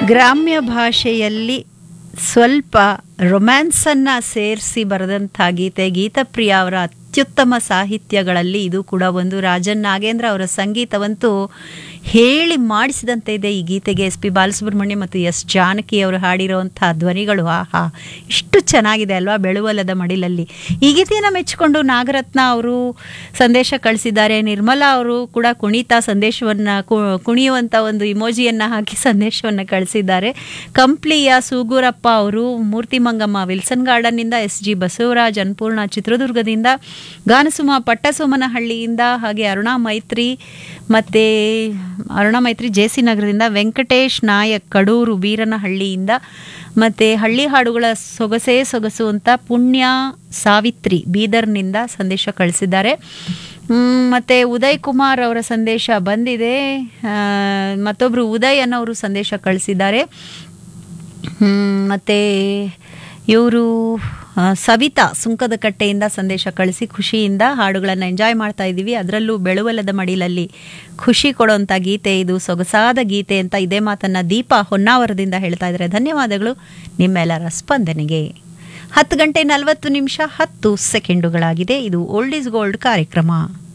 ಗ್ರಾಮ್ಯ ಭಾಷೆಯಲ್ಲಿ ಸ್ವಲ್ಪ ರೊಮ್ಯಾನ್ಸನ್ನು ಸೇರಿಸಿ ಬರೆದಂಥ ಗೀತೆ ಗೀತಪ್ರಿಯ ಅವರ ಅತ್ಯುತ್ತಮ ಸಾಹಿತ್ಯಗಳಲ್ಲಿ ಇದು ಕೂಡ ಒಂದು ರಾಜನ್ ನಾಗೇಂದ್ರ ಅವರ ಸಂಗೀತವಂತೂ ಹೇಳಿ ಮಾಡಿಸಿದಂತೆ ಇದೆ ಈ ಗೀತೆಗೆ ಎಸ್ ಪಿ ಬಾಲಸುಬ್ರಹ್ಮಣ್ಯ ಮತ್ತು ಎಸ್ ಜಾನಕಿ ಅವರು ಹಾಡಿರುವಂಥ ಧ್ವನಿಗಳು ಆಹಾ ಇಷ್ಟು ಚೆನ್ನಾಗಿದೆ ಅಲ್ವಾ ಬೆಳುವಲದ ಮಡಿಲಲ್ಲಿ ಈ ಗೀತೆಯನ್ನು ಮೆಚ್ಚಿಕೊಂಡು ನಾಗರತ್ನ ಅವರು ಸಂದೇಶ ಕಳಿಸಿದ್ದಾರೆ ನಿರ್ಮಲಾ ಅವರು ಕೂಡ ಕುಣಿತಾ ಸಂದೇಶವನ್ನು ಕುಣಿಯುವಂಥ ಒಂದು ಇಮೋಜಿಯನ್ನು ಹಾಕಿ ಸಂದೇಶವನ್ನು ಕಳಿಸಿದ್ದಾರೆ ಕಂಪ್ಲಿಯ ಸೂಗೂರಪ್ಪ ಅವರು ಮೂರ್ತಿ ಮಂಗಮ್ಮ ವಿಲ್ಸನ್ ಗಾರ್ಡನ್ನಿಂದ ಎಸ್ ಜಿ ಬಸವರಾಜ್ ಅನ್ಪೂರ್ಣ ಚಿತ್ರದುರ್ಗದಿಂದ ಗಾನಸುಮ ಪಟ್ಟಸೋಮನಹಳ್ಳಿಯಿಂದ ಹಾಗೆ ಅರುಣಾ ಮೈತ್ರಿ ಮತ್ತು ಅರುಣಾ ಮೈತ್ರಿ ಜೆ ಸಿ ನಗರದಿಂದ ವೆಂಕಟೇಶ್ ನಾಯಕ್ ಕಡೂರು ಬೀರನಹಳ್ಳಿಯಿಂದ ಮತ್ತು ಹಳ್ಳಿ ಹಾಡುಗಳ ಸೊಗಸೇ ಸೊಗಸು ಅಂತ ಪುಣ್ಯ ಸಾವಿತ್ರಿ ಬೀದರ್ನಿಂದ ಸಂದೇಶ ಕಳಿಸಿದ್ದಾರೆ ಮತ್ತು ಉದಯ್ ಕುಮಾರ್ ಅವರ ಸಂದೇಶ ಬಂದಿದೆ ಮತ್ತೊಬ್ಬರು ಉದಯ್ ಅನ್ನೋರು ಸಂದೇಶ ಕಳಿಸಿದ್ದಾರೆ ಮತ್ತು ಇವರು ಸವಿತಾ ಸುಂಕದ ಕಟ್ಟೆಯಿಂದ ಸಂದೇಶ ಕಳಿಸಿ ಖುಷಿಯಿಂದ ಹಾಡುಗಳನ್ನು ಎಂಜಾಯ್ ಮಾಡ್ತಾ ಇದ್ದೀವಿ ಅದರಲ್ಲೂ ಬೆಳುವಲದ ಮಡಿಲಲ್ಲಿ ಖುಷಿ ಕೊಡೋಂಥ ಗೀತೆ ಇದು ಸೊಗಸಾದ ಗೀತೆ ಅಂತ ಇದೇ ಮಾತನ್ನು ದೀಪಾ ಹೊನ್ನಾವರದಿಂದ ಹೇಳ್ತಾ ಇದ್ದಾರೆ ಧನ್ಯವಾದಗಳು ನಿಮ್ಮೆಲ್ಲರ ಸ್ಪಂದನೆಗೆ ಹತ್ತು ಗಂಟೆ ನಲವತ್ತು ನಿಮಿಷ ಹತ್ತು ಸೆಕೆಂಡುಗಳಾಗಿದೆ ಇದು ಓಲ್ಡ್ ಈಸ್ ಗೋಲ್ಡ್ ಕಾರ್ಯಕ್ರಮ